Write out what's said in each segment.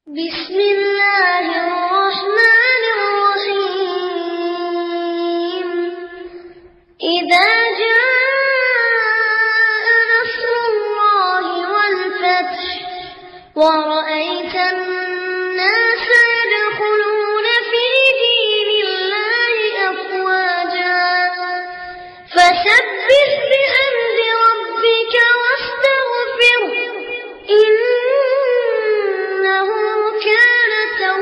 بسم الله الرحمن الرحيم إذا جاء نصر الله والفتح ورأيت الناس يدخلون في دين الله أفواجا فسبح بحمد ربك واستغفره إنه كان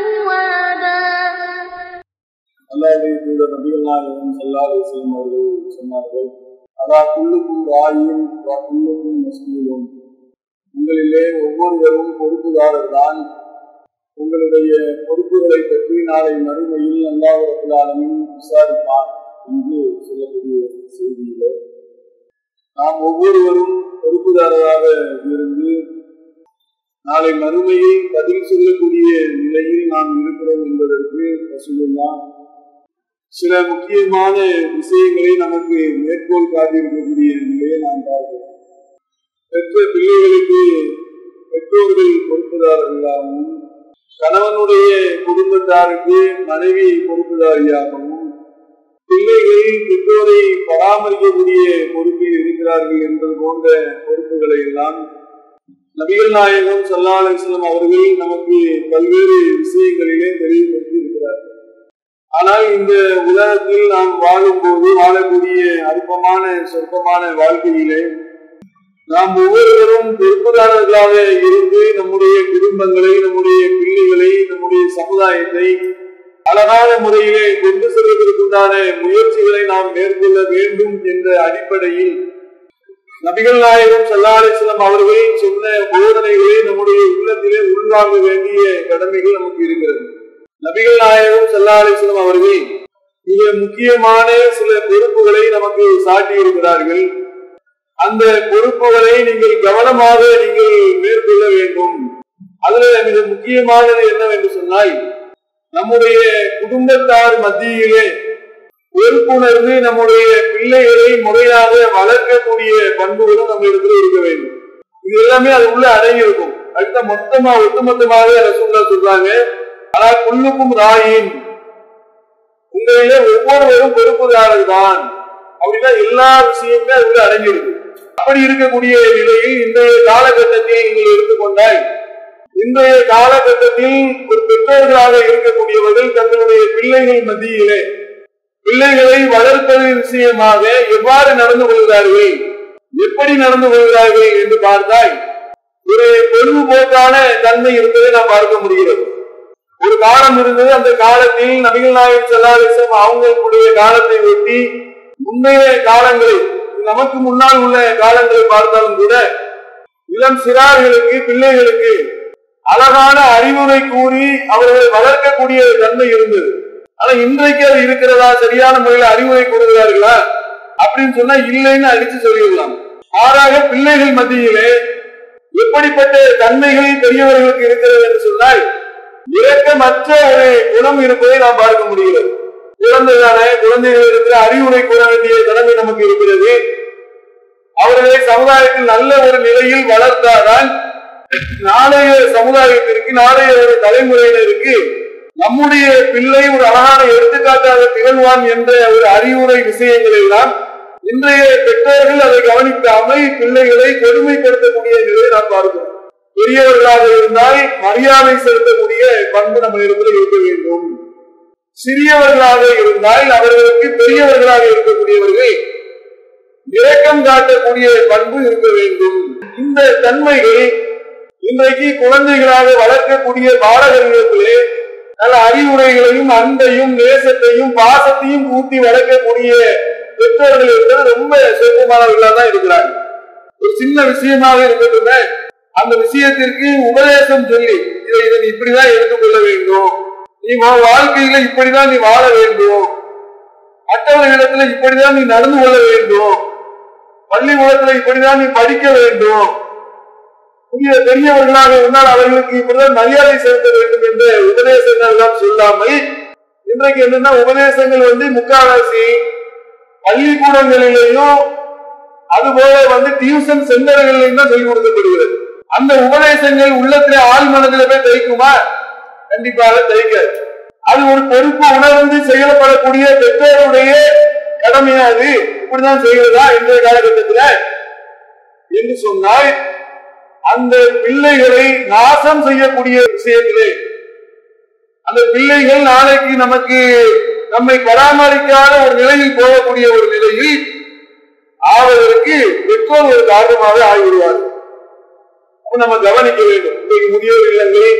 توابا அல்லாஹ்வுடைய தூதர் நபிகள் நாயகம் ஸல்லல்லாஹு அலைஹி வஸல்லம் அவர்கள் சொன்னார்கள் அதா குல்லுக்கும் ராயின் வ குல்லுக்கும் மஸ்மூலும் உங்களிலே ஒவ்வொருவரும் பொறுப்புதாரர் தான் உங்களுடைய பொறுப்புகளை பற்றி நாளை மறுமையில் அல்லாஹ் ரபுல் ஆலமீன் விசாரிப்பான் என்று சொல்லக்கூடிய செய்தியிலே நாம் ஒவ்வொருவரும் பொறுப்புதாரராக இருந்து நாளை மறுமையில் பதில் சொல்லக்கூடிய நிலையில் நாம் இருக்கிறோம் என்பதற்கு ரசூலுல்லாஹ் சில முக்கியமான விஷயங்களை நமக்கு மேற்கோள் காட்டியிருக்கக்கூடிய நிலையை நாம் பார்க்கிறோம் பெற்ற பிள்ளைகளுக்கு பெற்றோர்கள் பொறுப்புதாரர்களாகவும் கணவனுடைய குடும்பத்தாருக்கு மனைவி பொறுப்புதாரியாகவும் பிள்ளைகள் பெற்றோரை பராமரிக்கக்கூடிய பொறுப்பில் இருக்கிறார்கள் என்பது போன்ற பொறுப்புகளை எல்லாம் நபிகள் நாயகம் ஸல்லல்லாஹு அலைஹி வஸல்லம் அவர்கள் நமக்கு பல்வேறு விஷயங்களிலே தெளிவுபடுத்தி இருக்கிறார்கள் ஆனால் இந்த உலகத்தில் நாம் வாழும்போது வாழக்கூடிய அற்பமான சொற்பமான வாழ்க்கையிலே நாம் ஒவ்வொருவரும் பொறுப்புதாரர்களாக இருந்து நம்முடைய குடும்பங்களை நம்முடைய பிள்ளைகளை நம்முடைய சமுதாயத்தை அழகான முறையிலே கொண்டு செல்வதற்குண்டான முயற்சிகளை நாம் மேற்கொள்ள வேண்டும் என்ற அடிப்படையில் நபிகள் நாயகம் சல்லாலேஸ்வரம் அவர்கள் சொன்ன போதனைகளை நம்முடைய உள்ளத்திலே உள்வாங்க வேண்டிய கடமைகள் நமக்கு இருக்கிறது நபிகள் நாயகம் சல்லாலேஸ்வரம் அவர்கள் மிக முக்கியமான சில பொறுப்புகளை நமக்கு சாட்டி இருக்கிறார்கள் அந்த பொறுப்புகளை நீங்கள் கவனமாக நீங்கள் மேற்கொள்ள வேண்டும் அதுல மிக முக்கியமானது என்னவென்று சொன்னால் நம்முடைய குடும்பத்தார் மத்தியிலே பொறுப்புணர்ந்து நம்முடைய பிள்ளைகளை முறையாக வளர்க்கக்கூடிய பண்புகளும் நம்ம இடத்துல இருக்க வேண்டும் இது எல்லாமே அது உள்ள அடங்கி இருக்கும் அடுத்த மொத்தமா ஒட்டுமொத்தமாக ரசூல்லா சொல்றாங்க ஆனா குள்ளுக்கும் ராயின் உங்களிலே ஒவ்வொருவரும் பொறுப்புதாரர் தான் அப்படின்னா எல்லா விஷயமுமே அது உள்ள அடங்கியிருக்கு அப்படி இருக்கக்கூடிய நிலையில் இன்றைய காலகட்டத்தில் நீங்கள் எடுத்துக்கொண்டால் இன்றைய காலகட்டத்தில் ஒரு பெற்றோர்களாக இருக்கக்கூடியவர்கள் தங்களுடைய பிள்ளைகள் மத்தியிலே பிள்ளைகளை வளர்ப்பது விஷயமாக எவ்வாறு நடந்து கொள்கிறார்கள் எப்படி நடந்து கொள்கிறார்கள் என்று பார்த்தால் ஒரு பொழுதுபோக்கான தன்மை இருப்பதை நாம் பார்க்க முடிகிறது ஒரு காலம் இருந்தது அந்த காலத்தில் நபிகள் நாயகம் செல்லாதேசம் அவங்களுடைய காலத்தை ஒட்டி முந்தைய காலங்களில் நமக்கு முன்னால் உள்ள காலங்களை பார்த்தாலும் கூட இளம் சிறார்களுக்கு பிள்ளைகளுக்கு அழகான அறிவுரை கூறி அவர்களை வளர்க்கக்கூடிய தன்மை இருந்தது ஆனா இன்றைக்கு அது இருக்கிறதா சரியான முறையில் அறிவுரை கூறுகிறார்களா அப்படின்னு சொன்னா இல்லைன்னு அடிச்சு சொல்லிடலாம் மாறாக பிள்ளைகள் மத்தியிலே எப்படிப்பட்ட தன்மைகள் பெரியவர்களுக்கு இருக்கிறது என்று சொன்னால் இரக்கமற்ற ஒரு குணம் இருப்பதை நாம் பார்க்க முடிகிறது குழந்தைதான குழந்தைகள் இருக்கிற அறிவுரை கூற வேண்டிய கடமை நமக்கு இருக்கிறது அவர்களை சமுதாயத்தில் நல்ல ஒரு நிலையில் வளர்த்தாதான் நாளைய சமுதாயத்திற்கு நாளைய ஒரு தலைமுறையினருக்கு நம்முடைய பிள்ளை ஒரு அழகான எடுத்துக்காட்டாக திகழ்வான் என்ற ஒரு அறிவுரை விஷயங்களை தான் இன்றைய பெற்றோர்கள் அதை கவனிக்காமல் பிள்ளைகளை கொடுமைப்படுத்தக்கூடிய நிலையை நாம் பார்க்கிறோம் பெரியவர்களாக இருந்தால் மரியாதை செலுத்தக்கூடிய பண்பு நம்ம இடத்துல இருக்க வேண்டும் சிறியவர்களாக இருந்தால் அவர்களுக்கு பெரியவர்களாக இருக்கக்கூடியவர்கள் இரக்கம் காட்டக்கூடிய பண்பு இருக்க வேண்டும் இந்த தன்மைகள் இன்றைக்கு குழந்தைகளாக வளர்க்கக்கூடிய பாலகர்களுக்கு நல்ல அறிவுரைகளையும் அன்பையும் நேசத்தையும் பாசத்தையும் ஊட்டி வளர்க்கக்கூடிய பெற்றோர்கள் இருக்கிறது ரொம்ப சொற்பமானவர்களாக தான் இருக்கிறாங்க ஒரு சின்ன விஷயமாக இருக்கட்டுமே அந்த விஷயத்திற்கு உபதேசம் சொல்லி இதை இதை நீ இப்படிதான் எடுத்துக்கொள்ள வேண்டும் நீ உன் வாழ்க்கையில இப்படிதான் நீ வாழ வேண்டும் மற்றவர்களிடத்துல இப்படிதான் நீ நடந்து கொள்ள வேண்டும் பள்ளிக்கூடத்துல இப்படிதான் நீ படிக்க வேண்டும் புதிய பெரியவர்களாக இருந்தால் அவர்களுக்கு இப்படிதான் மரியாதை செலுத்த வேண்டும் என்ற உபதேசங்கள் எல்லாம் சொல்லாமல் இன்றைக்கு என்னன்னா உபதேசங்கள் வந்து முக்காவாசி பள்ளிக்கூடங்களிலேயும் அதுபோல வந்து டியூஷன் சென்டர்களிலும் தான் சொல்லிக் கொடுக்கப்படுகிறது அந்த உபதேசங்கள் உள்ளத்திலே ஆள் மனதில போய் தைக்குமா கண்டிப்பாக தைக்காது அது ஒரு பொறுப்பு உணர்ந்து செயல்படக்கூடிய பெற்றோருடைய கடமையா அது இப்படிதான் செய்வதா இன்றைய காலகட்டத்துல என்று சொன்னால் அந்த பிள்ளைகளை நாசம் செய்யக்கூடிய விஷயத்திலே அந்த பிள்ளைகள் நாளைக்கு நமக்கு நம்மை பராமரிக்காத ஒரு நிலையில் போகக்கூடிய ஒரு நிலையில் ஆவதற்கு பெற்றோர் ஒரு காரணமாக ஆகிவிடுவார்கள் அப்ப நம்ம கவனிக்க வேண்டும் இன்றைக்கு முதியோர் இல்லங்கள்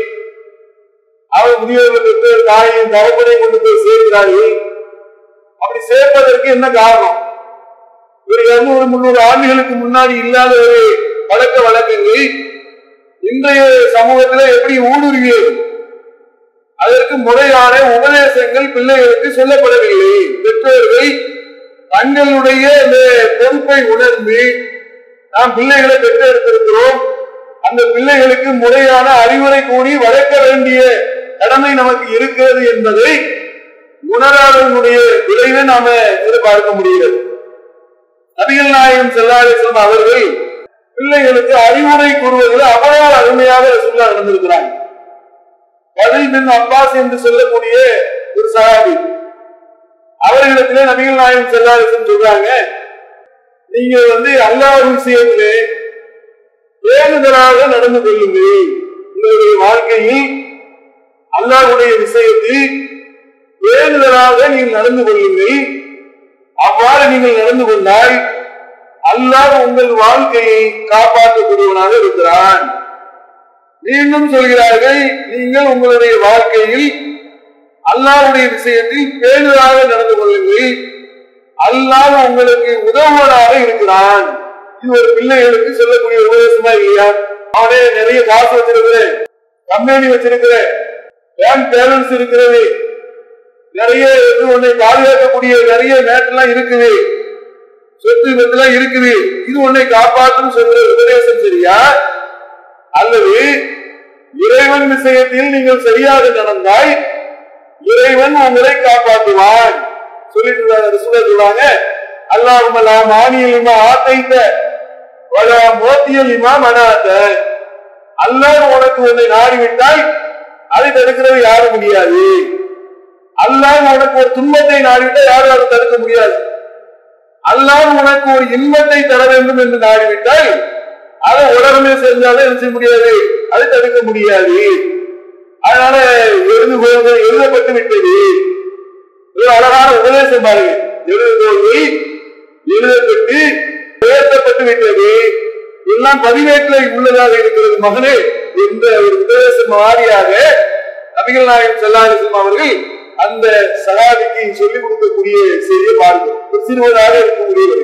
அவர் முதியோர்கள் பெற்றோர் தாயும் தகப்பனை கொண்டு போய் சேர்க்கிறார்கள் அப்படி சேர்ப்பதற்கு என்ன காரணம் ஒரு இருநூறு முன்னூறு ஆண்டுகளுக்கு முன்னாடி இல்லாத ஒரு பழக்க வழக்கங்கள் இன்றைய சமூகத்துல எப்படி ஊடுருவியது அதற்கு முறையான உபதேசங்கள் பிள்ளைகளுக்கு சொல்லப்படவில்லை பெற்றோர்கள் தங்களுடைய இந்த பொறுப்பை உணர்ந்து நாம் பிள்ளைகளை பெற்றெடுத்திருக்கிறோம் அந்த பிள்ளைகளுக்கு முறையான அறிவுரை கூறி வளர்க்க வேண்டிய கடமை நமக்கு இருக்கிறது என்பதை உணராதவனுடைய விளைவை நாம எதிர்பார்க்க முடிகிறது நபிகள் நாயகம் செல்லாலேசம் அவர்கள் பிள்ளைகளுக்கு அறிவுரை கூறுவதில் அவ்வளவு அருமையாக ரசூல்லா நடந்திருக்கிறாங்க பதில் பின் அப்பாஸ் என்று சொல்லக்கூடிய ஒரு சகாபி அவர்களிடத்திலே நபிகள் நாயகம் செல்லாலேசம் சொல்றாங்க நீங்க வந்து அல்லாஹ் விஷயத்திலே வேண்டுதலாக நடந்து கொள்ளுங்கள் உங்களுடைய வாழ்க்கையில் அல்லாஹ்வுடைய விஷயத்தில் வேண்டுதலாக நீங்கள் நடந்து கொள்ளுங்கள் அவ்வாறு நீங்கள் நடந்து கொண்டால் அல்லாஹ் உங்கள் வாழ்க்கையை காப்பாற்றக்கூடியவனாக இருக்கிறான் மீண்டும் சொல்கிறார்கள் நீங்கள் உங்களுடைய வாழ்க்கையில் அல்லாஹ்வுடைய விஷயத்தில் பேணுதலாக நடந்து கொள்ளுங்கள் அல்லாஹ் உங்களுக்கு உதவுவனாக இருக்கிறான் இது ஒரு பிள்ளைகளுக்கு சொல்லக்கூடிய உபதேசமா இல்லையா அவனே நிறைய காசு வச்சிருக்கிறேன் கம்பெனி வச்சிருக்கிறேன் பேங்க் பேலன்ஸ் இருக்கிறது நிறைய இது உன்னை பாதுகாக்கக்கூடிய நிறைய மேட்டெல்லாம் இருக்குது சொத்து பத்தெல்லாம் இருக்குது இது உன்னை காப்பாற்றும் சொல்ற உபதேசம் சரியா அல்லது இறைவன் விஷயத்தில் நீங்கள் சரியாக நடந்தால் இறைவன் உங்களை காப்பாற்றுவான் சொல்லிட்டு சொல்லுவாங்க அல்லாஹுமலா மானியலிமா ஆத்தைத்த வல மோத்தியலிமா மனாத்த அல்லாஹ் உனக்கு உன்னை நாடிவிட்டால் அதை தடுக்கிறது யாரும் முடியாது அல்லாஹ் உனக்கு ஒரு துன்பத்தை நாடிவிட்டால் யாரும் அதை தடுக்க முடியாது அல்லாஹ் உனக்கு ஒரு இன்பத்தை தர வேண்டும் என்று நாடிவிட்டால் அதை உடனே செஞ்சாலும் என்ன செய்ய முடியாது அதை தடுக்க முடியாது அதனால எழுது போது எழுதப்பட்டு விட்டது ஒரு அழகான உபதேசம் பாருங்க எழுதுபோது எழுதப்பட்டு உயர்த்தப்பட்டு விட்டது எல்லாம் பதிவேட்டில் உள்ளதாக இருக்கிறது மகனே என்ற ஒரு உபதேசம் வாரியாக நபிகள் நாயகம் செல்லாரிசம் அவர்கள் அந்த சகாபிக்கு சொல்லிக் கொடுக்கக்கூடிய செய்தியை பார்க்கிறோம் ஒரு சிறுவதாக இருக்கக்கூடியவர்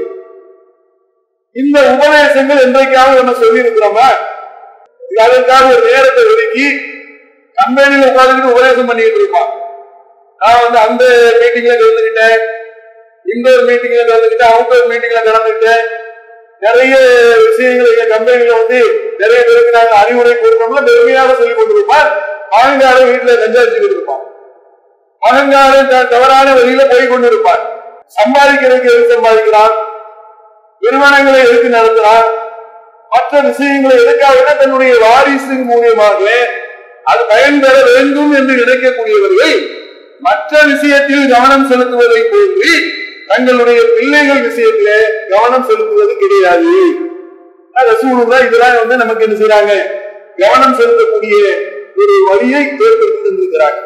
இந்த உபதேசங்கள் என்றைக்காவது நம்ம சொல்லி இருக்கிறோமா அதற்காக ஒரு நேரத்தை ஒதுக்கி கம்பெனியில உட்கார்ந்துட்டு உபதேசம் பண்ணிட்டு இருப்பான் நான் வந்து அந்த மீட்டிங்ல கலந்துக்கிட்டேன் இந்த ஒரு மீட்டிங்ல கலந்துக்கிட்டேன் அவங்க ஒரு மீட்டிங்ல கலந்துக்கிட்டேன் நிறைய விஷயங்கள் எங்க கம்பெனில வந்து நிறைய பேருக்கு நாங்க அறிவுரை கொடுக்கணும்ல பெருமையாக சொல்லி கொண்டிருப்பான் ஆங்காரம் வீட்டுல கஞ்சா வச்சுக்கிட்டு இருப்பான் அகங்காரம் த- தவறான வழியில போய் கொண்டிருப்பான் சம்பாதிக்கிறதுக்கு எது சம்பாதிக்கிறான் நிறுவனங்களை எதுக்கு நடத்துறான் மற்ற விஷயங்களை எதுக்காக தன்னுடைய வாரிசின் மூலியமாக அது பயன்பெற வேண்டும் என்று நினைக்கக்கூடியவர்கள் மற்ற விஷயத்தில் கவனம் செலுத்துவதை போன்று தங்களுடைய பிள்ளைகள் விஷயத்திலே கவனம் செலுத்துவது கிடையாது ரசூலுல்லா இதெல்லாம் வந்து நமக்கு என்ன செய்றாங்க கவனம் செலுத்தக்கூடிய ஒரு வழியை ஏற்படுத்தி தந்திருக்கிறாங்க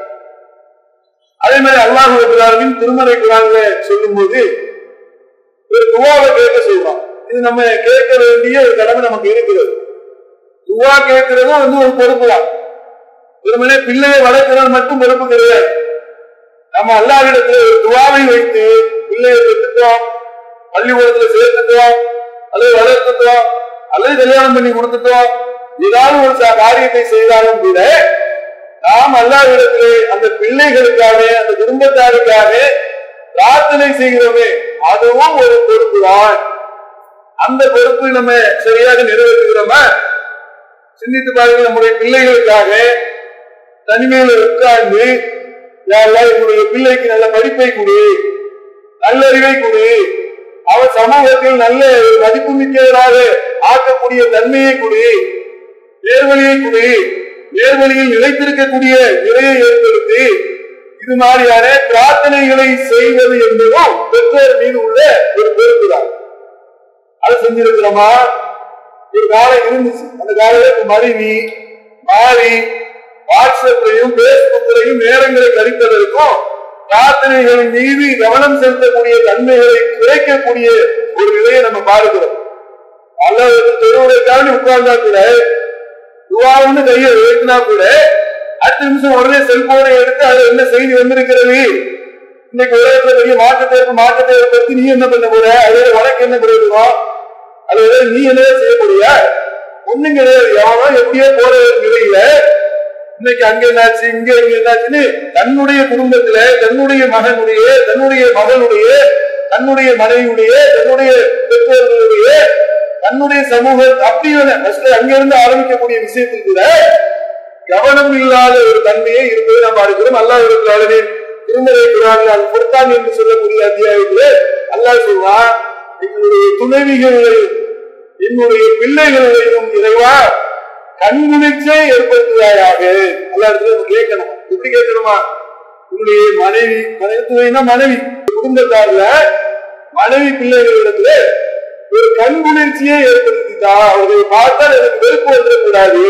அதே மாதிரி அல்லாஹ் ரபுல்லாவின் திருமறை குரான்ல சொல்லும் போது ஒரு துவாவை கேட்க சொல்றோம் இது நம்ம கேட்க வேண்டிய ஒரு கடமை நமக்கு இருக்கிறது துவா கேட்கிறதும் வந்து ஒரு பொறுப்பு தான் வெறுமனே பிள்ளையை வளர்க்கிறது மட்டும் பொறுப்பு கிடையாது நம்ம அல்லாவிடத்துல ஒரு துவாவை வைத்து பிள்ளையை பெற்றுட்டோம் பள்ளிக்கூடத்துல சேர்த்துட்டோம் அல்லது வளர்த்துட்டோம் அல்லது கல்யாணம் பண்ணி கொடுத்துட்டோம் ஏதாவது ஒரு ச- காரியத்தை செய்தாலும் கூட நாம் அல்லாவிடத்திலே அந்த பிள்ளைகளுக்காக அந்த குடும்பத்தாருக்காக பிரார்த்தனை செய்கிறோமே அதுவும் ஒரு பொறுப்பு தான் அந்த பொறுப்பு நம்ம சரியாக நிறைவேற்றுகிறோமா சிந்தித்து பாருங்க நம்முடைய பிள்ளைகளுக்காக தனிமையில உட்கார்ந்து யாரெல்லாம் என்னுடைய பிள்ளைக்கு நல்ல படிப்பை கொடு நல்லறிவை கொடு அவர் சமூகத்தில் நல்ல ஒரு மதிப்புமிக்கவராக ஆக்கக்கூடிய தன்மையை கொடு நேர்வழியை கொடு நேர்வழியில் நிலைத்திருக்கக்கூடிய நிலையை ஏற்படுத்தி இது மாதிரியான பிரார்த்தனைகளை செய்வது என்பதும் பெற்றோர் மீது உள்ள ஒரு பொறுப்புதான் அதை செஞ்சிருக்கிறோமா ஒரு காலம் இருந்துச்சு அந்த காலத்துல மனைவி மாறி வாட்ஸ்அப்லையும் பேஸ்புக்லையும் நேரங்களை கழிப்பதற்கும் பிரார்த்தனைகளின் மீது கவனம் செலுத்தக்கூடிய தன்மைகளை குறைக்கக்கூடிய ஒரு நிலையை நம்ம பார்க்கிறோம் அல்லது தொழுவதற்காக உட்கார்ந்தா கூட துவாவுன்னு கையை உயர்த்தினா கூட அடுத்த நிமிஷம் உடனே செல்போனை எடுத்து அது என்ன செய்தி வந்திருக்கிறது இன்னைக்கு உலகத்துல பெரிய மாற்றத்தை மாற்றத்தை ஏற்படுத்தி நீ என்ன பண்ண போற அதே உனக்கு என்ன பிரயோஜனம் அது நீ என்ன செய்ய போறிய ஒண்ணும் கிடையாது எவனோ எப்படியோ போற ஒரு நிலையில இன்னைக்கு அங்க என்னாச்சு இங்க இங்க என்னாச்சுன்னு தன்னுடைய குடும்பத்துல தன்னுடைய மகனுடைய தன்னுடைய மகனுடைய தன்னுடைய மனைவியுடைய தன்னுடைய பெற்றோர்களுடைய தன்னுடைய சமூக அப்படியான ஃபர்ஸ்ட் அங்க இருந்து ஆரம்பிக்கக்கூடிய விஷயத்தில் கூட கவனம் இல்லாத ஒரு தன்மையை இருப்பதை நாம் பார்க்கிறோம் அல்லாஹ் இருக்கிறார்களே திருமலை குரான் பொருத்தான் என்று சொல்லக்கூடிய அத்தியாயத்திலே அல்லாஹ் சொல்றான் எங்களுடைய துணைவிகளையும் என்னுடைய பிள்ளைகளையும் இறைவா கண்குளிர்ச்சியை ஏற்படுத்துவாயாக எல்லா இடத்துல நம்ம கேட்கணும் எப்படி கேட்கணுமா உன்னுடைய மனைவி மனைவினா மனைவி குடும்பத்தார்ல மனைவி பிள்ளைகளிடத்துல ஒரு கண்குளிர்ச்சியை ஏற்படுத்திட்டா அவர்களை பார்த்தால் எனக்கு வெறுப்பு வந்துடக்கூடாது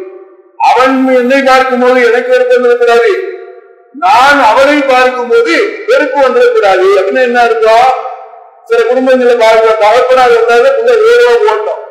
அவன் என்னை பார்க்கும்போது எனக்கு வெறுப்பு வந்துடக்கூடாது நான் அவரை பார்க்கும்போது வெறுப்பு வந்துடக்கூடாது அப்படின்னு என்ன அர்த்தம் சில குடும்பங்களை பார்க்கிற தகப்பனாக இருந்தாலும் உள்ள ஏதோ ஓட்டம்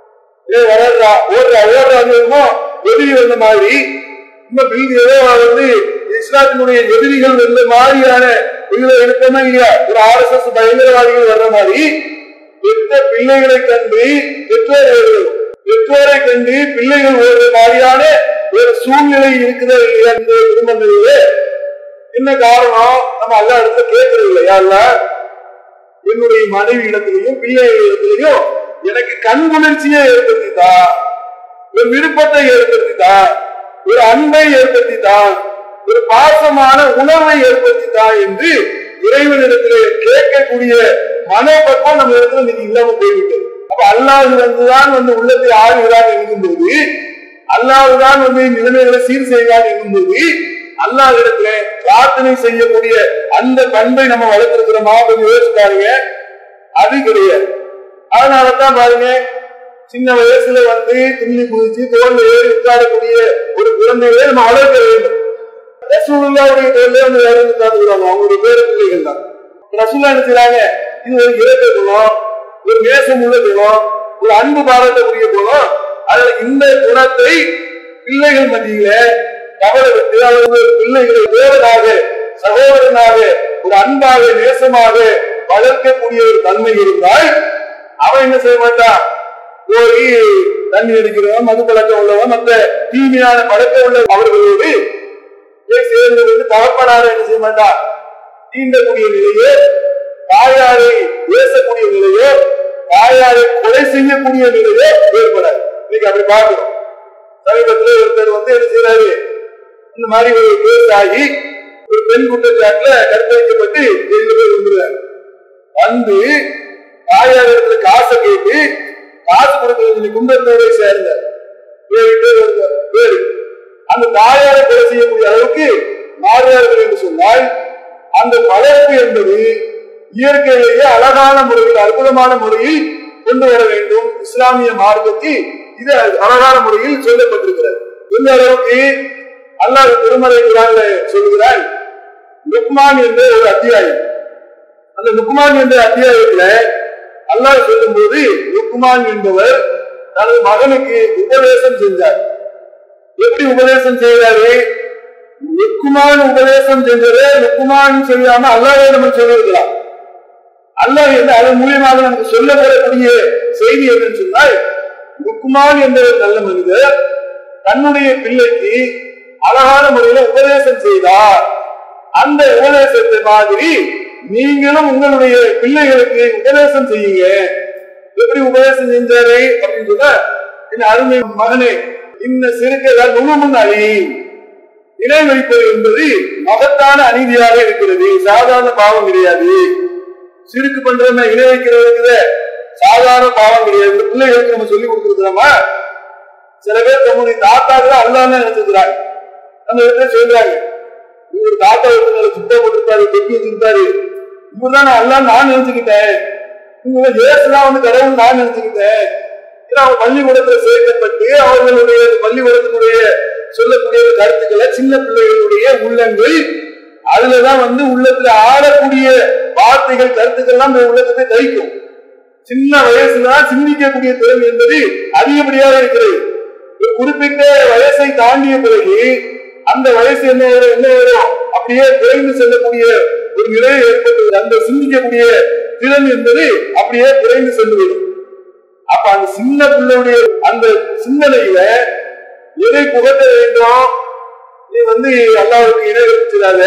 ஏ வளர்றா ஓடுறா ஓடுறாங்க எதிரி வந்த மாதிரி இந்த பில் ஏதோ வந்து இஸ்லாத்தினுடைய எதிரிகள் வந்த மாதிரியான இதுல இருக்கணும் இல்லையா ஒரு ஆர் எஸ் எஸ் பயங்கரவாதிகள் வர்ற மாதிரி பெற்ற பிள்ளைகளை கண்டு பெற்றோர் ஓடுறது பெற்றோரை கண்டு பிள்ளைகள் ஓடுற மாதிரியான ஒரு சூழ்நிலை இருக்குதா இல்லையா இந்த குடும்பங்களிலே என்ன காரணம் நம்ம எல்லா இடத்துல கேட்கறது இல்லையா இல்ல என்னுடைய மனைவி இடத்திலையும் பிள்ளைகள் இடத்திலையும் எனக்கு கண் குளிர்ச்சியை ஏற்படுத்தித்தா ஒரு விருப்பத்தை ஏற்படுத்தித்தா ஒரு அன்பை ஏற்படுத்தித்தா ஒரு பாசமான உணர்வை ஏற்படுத்தித்தா என்று இறைவனிடத்திலே கேட்கக்கூடிய மனப்பக்கம் நம்ம இடத்துல இன்னைக்கு இல்லாம போய்விட்டது அப்ப அல்லாஹ் வந்துதான் வந்து உள்ளத்தை ஆளுகிறான் என்கும்போது அல்லாஹ்தான் வந்து நிலைமைகளை சீர் செய்கிறான் என்கும்போது அல்லாஹ் இடத்துல பிரார்த்தனை செய்யக்கூடிய அந்த பண்பை நம்ம வளர்த்திருக்கிறோமா கொஞ்சம் யோசிச்சு பாருங்க அது கிடையாது அதனாலதான் பாருங்க சின்ன வயசுல வந்து துள்ளி குதிச்சு தோல்ல ஏறி உட்காரக்கூடிய ஒரு குழந்தைகளை நம்ம வளர்க்க வேண்டும் ரசூலுல்லாவுடைய தோல்ல வந்து வேற உட்கார்ந்துக்கிறாங்க அவங்களுடைய பேர பிள்ளைகள் தான் ரசூல்லா என்ன செய்றாங்க இது ஒரு இறக்க குணம் ஒரு நேசம் உள்ள குணம் ஒரு அன்பு பாராட்டக்கூடிய குணம் அதுல இந்த குணத்தை பிள்ளைகள் மத்தியில தவற விட்டு அவர்கள் பிள்ளைகளை வேறதாக சகோதரனாக ஒரு அன்பாக நேசமாக வளர்க்கக்கூடிய ஒரு தன்மை இருந்தால் அவன் என்ன செய்ய மாட்டான் போய் தண்ணி அடிக்கிறவன் மது பழக்கம் உள்ளவன் மற்ற தீமையான பழக்கம் உள்ள அவர்களோடு போய் சேர்ந்து வந்து தகப்பனார என்ன செய்ய மாட்டான் தீண்டக்கூடிய நிலையோ தாயாரை பேசக்கூடிய நிலையோ தாயாரை கொலை செய்யக்கூடிய நிலையோ ஏற்படாது இன்னைக்கு அப்படி பார்க்கிறோம் சமீபத்துல ஒருத்தர் வந்து என்ன செய்யறாரு இந்த மாதிரி ஒரு கேஸ் ஆகி ஒரு பெண் குற்றச்சாட்டுல கற்பழிக்கப்பட்டு ஜெயில போய் வந்துடுறாரு வந்து தாயார் இடத்துல காசை கேட்டு காசு கொடுக்கறது கும்பத்தோட சேர்ந்த ஏழு பேர் இருந்தார். பேரு அந்த தாயாரை கொலை செய்யக்கூடிய அளவுக்கு மாறியார்கள் என்று சொன்னால் அந்த வளர்ப்பு என்பது இயற்கையிலேயே அழகான முறையில் அற்புதமான முறையில் கொண்டு வர வேண்டும் இஸ்லாமிய மார்க்கத்தில் இது அழகான முறையில் சொல்லப்பட்டிருக்கிறது இந்த அளவுக்கு அல்லாஹ் திருமலை குரான்ல சொல்லுகிறார் லுக்மான் என்ற ஒரு அத்தியாயம் அந்த லுக்மான் என்ற அத்தியாயத்துல அல்லாஹ் சொல்லும்போது லுக்மான் என்பவர் தனது மகனுக்கு உபதேசம் செஞ்சார் எப்படி உபதேசம் செய்தாரு லுக்குமான் உபதேசம் செஞ்சது லுக்குமான் செய்யாம அல்லாவே நம்ம சொல்லியிருக்கலாம் அல்லாஹ் என்ன அதன் மூலியமாக நமக்கு சொல்லப்படக்கூடிய செய்தி என்னன்னு சொன்னால் லுக்குமான் என்ற ஒரு நல்ல மனிதர் தன்னுடைய பிள்ளைக்கு அழகான முறையில உபதேசம் செய்தார் அந்த உபதேசத்தை மாதிரி நீங்களும் உங்களுடைய பிள்ளைகளுக்கு உபதேசம் செய்யுங்க எப்படி உபதேசம் செஞ்சாரு அப்படின்னு சொன்னா இந்த அருமை மகனே இந்த சிறுக்கைகள் நுணுமுன் அழி இணை வைப்பது என்பது மகத்தான அநீதியாக இருக்கிறது சாதாரண பாவம் கிடையாது சிறுக்கு பண்றவங்க இணை வைக்கிறது சாதாரண பாவம் கிடையாது இந்த பிள்ளைகளுக்கு நம்ம சொல்லி கொடுத்துருக்கிறோமா சில பேர் தம்முடைய தாத்தாக்களை அல்லான்னு நினைச்சிருக்கிறாங்க அந்த இடத்துல சொல்றாங்க இவர் தாத்தா ஒருத்தங்களை சுத்தம் போட்டிருப்பாரு தொப்பி வச்சிருப்பாரு இவர் தான் நான் எல்லாம் நான் நினைச்சுக்கிட்டேன் இவங்க ஏசுதான் வந்து கடவுள் நான் நினைச்சுக்கிட்டேன் ஏன்னா அவங்க பள்ளிக்கூடத்துல சேர்க்கப்பட்டு அவர்களுடைய பள்ளிக்கூடத்தினுடைய சொல்லக்கூடிய கருத்துக்களை சின்ன பிள்ளைகளுடைய உள்ளங்கள் அதுலதான் வந்து உள்ளத்துல ஆடக்கூடிய வார்த்தைகள் கருத்துக்கள் எல்லாம் இந்த உள்ளத்தை தைக்கும் சின்ன வயசுலதான் சிந்திக்கக்கூடிய திறன் என்பது அதிகப்படியாக இருக்கிறது ஒரு குறிப்பிட்ட வயசை தாண்டிய பிறகு அந்த வயசு என்ன வரும், என்ன வரும் அப்படியே குறைந்து செல்லக்கூடிய ஒரு நிலை ஏற்பட்டு அந்த சிந்திக்கக்கூடிய திறன் என்பது அப்படியே குறைந்து சென்றுவிடும் அப்ப அந்த சின்ன பிள்ளையுடைய அந்த சிந்தனையில எதை புகட்ட வேண்டும் நீ வந்து அல்லாவுக்கு இணை கற்பிச்சிடாத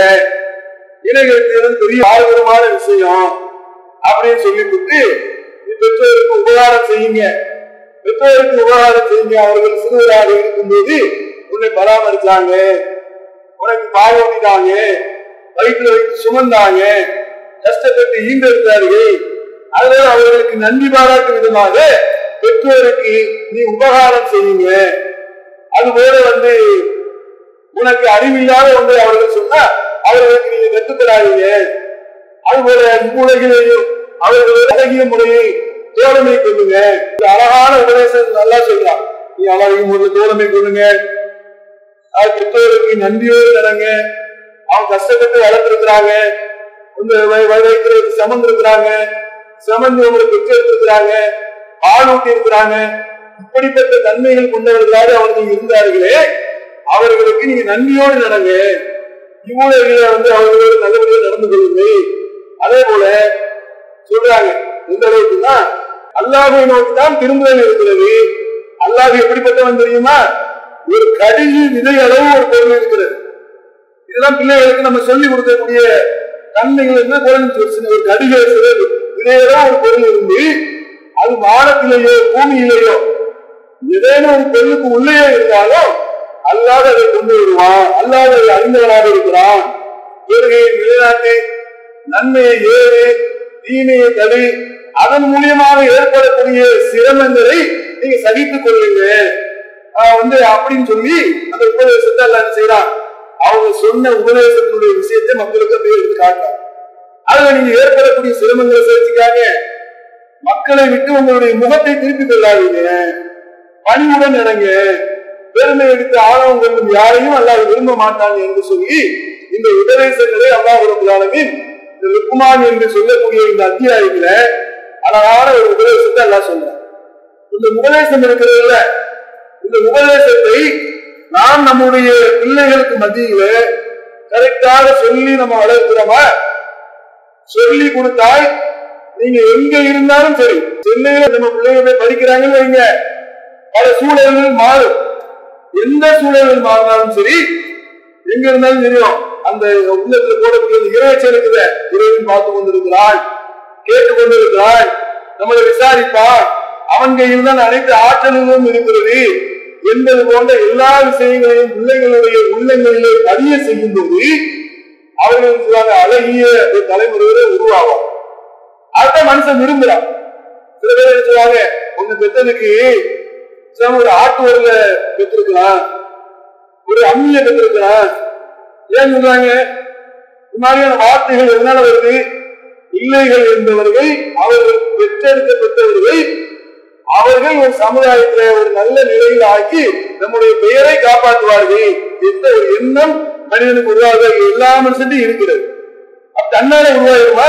இணை கற்பிக்கிறது பெரிய ஆர்வமான விஷயம் அப்படின்னு சொல்லி கொடுத்து நீ பெற்றோருக்கு உபகாரம் செய்யுங்க பெற்றோருக்கு உபகாரம் செய்யுங்க அவர்கள் சிறுவராக இருக்கும்போது உன்னை பராமரிச்சாங்க உனக்கு பால் ஓட்டினாங்க வயிற்றுல வைத்து சுமந்தாங்க கஷ்டப்பட்டு ஈண்டெடுத்தார்கள் அதனால அவர்களுக்கு நன்றி பாராட்டும் விதமாக பெற்றோருக்கு நீ உபகாரம் செய்யுங்க அதுபோல வந்து உனக்கு அறிவில்லாத ஒன்றை அவர்கள் சொன்னா அவர்களுக்கு நீங்க கட்டுப்படாதீங்க அதுபோல மூலகிலையும் அவர்கள் அழகிய முறையை தோழமை கொள்ளுங்க இது அழகான உபதேசம் நல்லா சொல்றான் நீ அழகிய முறையில் தோழமை கொள்ளுங்க அது பெற்றோருக்கு நன்றியோடு நடங்க அவங்க கஷ்டப்பட்டு வளர்த்திருக்கிறாங்க உங்க வ- வ- வைக்கிறதுக்கு சமந்திருக்கிறாங்க சமந்து உங்களுக்கு பெற்றெடுத்திருக்கிறாங்க பால் ஊட்டி இருக்கிறாங்க இப்படிப்பட்ட தன்மைகள் கொண்டவர்களாக அவர்கள் இருந்தார்களே அவர்களுக்கு நீங்க நன்றியோடு நடங்க இவ்வளவு வந்து அவர்களோடு நல்லபடியாக நடந்து கொள்ளுங்கள் அதே போல சொல்றாங்க எந்த அளவுக்குன்னா அல்லாஹை நோக்கி தான் திரும்புதல் இருக்கிறது அல்லாஹ் எப்படிப்பட்டவன் தெரியுமா ஒரு கடிகு விதை அளவு ஒரு பொருள் இருக்கிறது இதெல்லாம் பிள்ளைகளுக்கு நம்ம சொல்லி கொடுக்கக்கூடிய தன்மைகள் என்ன குறைஞ்சு ஒரு கடிக சிறகு விதையளவு ஒரு பொருள் இருந்து அது வானத்திலேயோ பூமியிலேயோ ஏதேனும் ஒரு பொருளுக்கு உள்ளே இருந்தாலும் அல்லாத அதை கொண்டு வருவான் அல்லாத அதை அறிந்தவனாக இருக்கிறான் கொள்கையை நிலைநாட்டு நன்மையை ஏறு தீமையை தடு அதன் மூலியமாக ஏற்படக்கூடிய சிரமங்களை நீங்க சகித்துக் கொள்ளுங்க ஆஹ் வந்து அப்படின்னு சொல்லி அந்த உபதேசத்தை எல்லாம் என்ன செய்யறான் அவங்க சொன்ன உபதேசத்தினுடைய விஷயத்தை மக்களுக்கு அப்படியே எடுத்து காட்டுறான் அதுல நீங்க ஏற்படக்கூடிய சிரமங்களை சேர்த்துக்காங்க மக்களை விட்டு உங்களுடைய முகத்தை திருப்பி கொள்ளாதீங்க பணிவுடன் நடங்க பெருமை எடுத்து ஆழம் கொள்ளும் யாரையும் அல்லாஹ் விரும்ப மாட்டாங்க என்று சொல்லி இந்த உபதேசங்களை அல்லாஹ் இந்த லுக்குமான் என்று சொல்லக்கூடிய இந்த அத்தியாயத்துல அழகான ஒரு உபதேசத்தை அல்லாஹ் சொல்றான் இந்த உபதேசம் இருக்கிறதுல இந்த உபதேசத்தை நாம் நம்முடைய பிள்ளைகளுக்கு மத்தியில கரெக்டாக சொல்லி நம்ம வளர்க்கிறோமா சொல்லி கொடுத்தால் நீங்க எங்க இருந்தாலும் சரி சென்னையில நம்ம பிள்ளைங்க போய் படிக்கிறாங்கன்னு வைங்க பல சூழல்கள் மாறும் எந்த சூழல்கள் மாறினாலும் சரி எங்க இருந்தாலும் தெரியும் அந்த உள்ளத்துல போடக்கூடிய அந்த இறைச்சல் இருக்குத இறைவன் பார்த்து கொண்டிருக்கிறான் கேட்டு கொண்டிருக்கிறான் நம்மளை விசாரிப்பான் அவன் கையில் தான் அனைத்து ஆற்றல்களும் இருக்கிறது என்பது போன்ற எல்லா விஷயங்களையும் பிள்ளைகளுடைய உள்ளங்களிலே பதிய செய்யும் போது அவர்கள் சொல்லுவாங்க அழகிய ஒரு தலைமுறையில உருவாகும் அதுதான் மனுஷன் விரும்புறான் சில பேர் என்ன சொல்லுவாங்க உங்க பெத்ததுக்கு சில ஒரு ஆட்டு வரல பெற்றிருக்கலாம் ஒரு அம்மிய பெற்றிருக்கலாம் ஏன் சொல்றாங்க இந்த மாதிரியான வார்த்தைகள் எதனால வருது பிள்ளைகள் என்பவர்கள் அவர்கள் பெற்றெடுக்கப்பட்டவர்கள் அவர்கள் ஒரு சமுதாயத்துல ஒரு நல்ல நிலையில் ஆக்கி நம்முடைய பெயரை காப்பாற்றுவார்கள் என்ற ஒரு எண்ணம் மனிதனுக்கு உருவாக எல்லா மனுஷன்ட்டும் இருக்கிறது அப்ப தன்னாலே உருவாயிருமா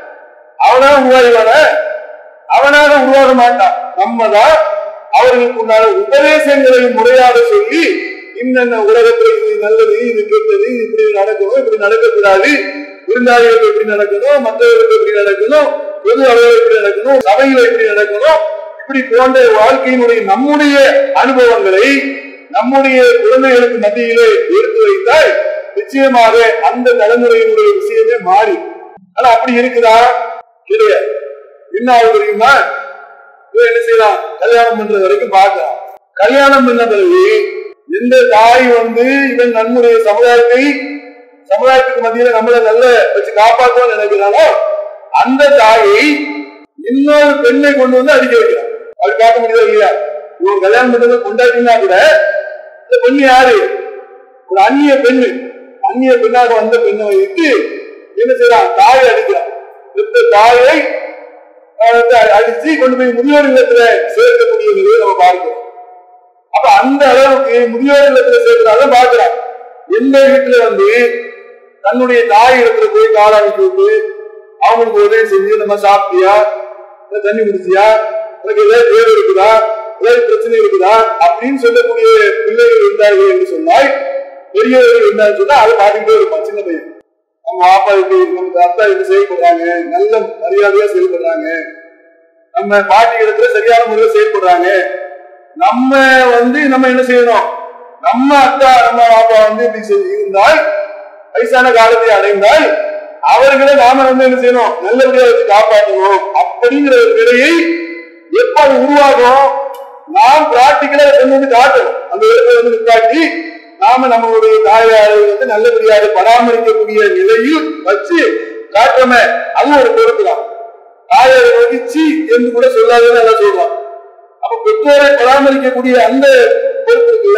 அவனாக உருவாகிவான அவனாக உருவாக மாட்டான் நம்ம தான் அவர்களுக்கு உண்டான உபதேசங்களை முறையாக சொல்லி இன்னென்ன உலகத்துல இது நல்லது இது கெட்டது இது இப்படி நடக்கணும் இப்படி நடக்கக்கூடாது விருந்தாளிகளுக்கு எப்படி நடக்கணும் மற்றவர்களுக்கு எப்படி நடக்கணும் பொது அளவில் எப்படி நடக்கணும் சபையில எப்படி நடக்கணும் இப்படி போன்ற வாழ்க்கையினுடைய நம்முடைய அனுபவங்களை நம்முடைய குழந்தைகளுக்கு மத்தியிலே எடுத்து வைத்தால் நிச்சயமாக அந்த தலைமுறையினுடைய விஷயமே மாறி ஆனா அப்படி இருக்குதா கிடையாது என்ன ஆகுது தெரியுமா இவன் என்ன செய்யலாம் கல்யாணம் பண்ற வரைக்கும் பார்க்கலாம் கல்யாணம் பண்ண பிறகு எந்த தாய் வந்து இவன் நம்முடைய சமுதாயத்தை சமுதாயத்துக்கு மத்தியில நம்மள நல்ல வச்சு காப்பாற்றுவோம்னு நினைக்கிறானோ அந்த தாயை இன்னொரு பெண்ணை கொண்டு வந்து அடிக்க வைக்கிறான் அது காட்ட முடியுதா இல்லையா இவன் கல்யாணம் பண்றது கொண்டாட்டினா கூட இந்த பெண்ணு யாரு ஒரு அந்நிய பெண்ணு அந்நிய பெண்ணாக வந்த பெண்ணை வைத்து என்ன செய்யறான் தாயை அடிக்கிறான் பெத்த தாயை அஹ், வந்து அடிச்சு கொண்டு போய் முதியோர் இல்லத்துல சேர்க்கக்கூடிய நிலையை நம்ம பார்க்கிறோம் அப்ப அந்த அளவுக்கு முதியோர் இல்லத்துல சேர்க்கிறாங்க பார்க்கிறான் எந்த வீட்டுல வந்து தன்னுடைய தாய் இடத்துல போய் காலாணிக்கு விட்டு அவங்களுக்கு உதவி செஞ்சு நம்ம சாப்பிட்டியா இல்ல தண்ணி குடிச்சியா உனக்கு ஏதாவது தேவை இருக்குதா ஏதாவது பிரச்சனை இருக்குதா அப்படின்னு சொல்லக்கூடிய பிள்ளைகள் இருந்தார்கள் என்று சொன்னால் பெரியவர்கள் இருந்தாலும் சொன்னா அதை பார்த்துக்கிட்டே இருப்பான் சின்ன பையன் நம்ம அப்பா இப்படி நம்ம அத்தா இப்படி செயல்படுறாங்க நல்ல மரியாதையா செயல்படுறாங்க நம்ம பாட்டி இடத்துல சரியான முறையில் செயல்படுறாங்க நம்ம வந்து நம்ம என்ன செய்யணும் நம்ம அத்தா நம்ம அப்பா வந்து இப்படி செய்~ இருந்தால் வயசான காலத்தை அடைந்தால் அவர்களை நாம வந்து என்ன செய்யணும் நல்லபடியா வச்சு காப்பாற்றணும் அப்படிங்கிற ஒரு நிலையை எப்ப அது உருவாகும் நாம் பிராக்டிக்கலா கொண்டு வந்து காட்டணும் அந்த இடத்துல வந்து நிப்பாட்டி நாம நம்மளுடைய தாயாரை வந்து நல்லபடியாக பராமரிக்கக்கூடிய நிலையில் வச்சு காட்டுறோமே அது ஒரு பொறுப்பு தான் தாயாரை வகிச்சு என்று கூட சொல்லாதுன்னு நல்லா சொல்றான் அப்ப பெற்றோரை பராமரிக்கக்கூடிய அந்த பொறுப்பு இருக்குல்ல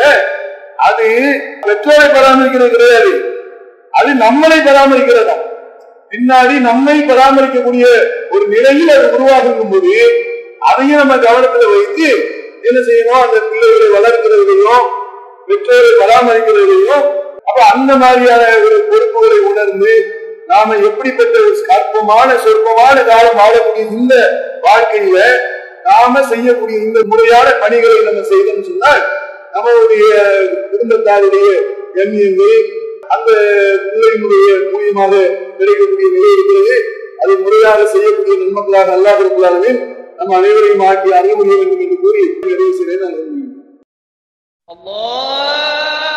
அது பெற்றோரை பராமரிக்கிறது கிடையாது அது நம்மளை பராமரிக்கிறதா பின்னாடி நம்மை பராமரிக்கக்கூடிய ஒரு நிலையில் அது உருவாகும் போது அதையும் நம்ம கவனத்துல வைத்து என்ன செய்யணும் அந்த பிள்ளைகளை வளர்க்கிறதையும் பெற்றோரை பராமரிக்கிறதையும் அப்ப அந்த மாதிரியான ஒரு பொறுப்புகளை உணர்ந்து நாம எப்படிப்பட்ட ஒரு அற்பமான சொற்பமான காலம் வாழக்கூடிய இந்த வாழ்க்கையில நாம செய்யக்கூடிய இந்த முறையான பணிகளை நம்ம செய்தோம்னு சொன்னால் நம்மளுடைய குடும்பத்தாருடைய கண்ணியங்கள் அந்த பிள்ளையினுடைய மூலியமாக கிடைக்கக்கூடிய நிலை இருக்கிறது அதை முறையாக செய்யக்கூடிய நன்மக்களாக அல்லாஹ் இருக்கிறார்கள் நம்ம அனைவரையும் ஆக்கி அறிய முடிய வேண்டும் என்று கூறி நிறைவு செய்கிறேன் நான் விரும்புகிறேன். الله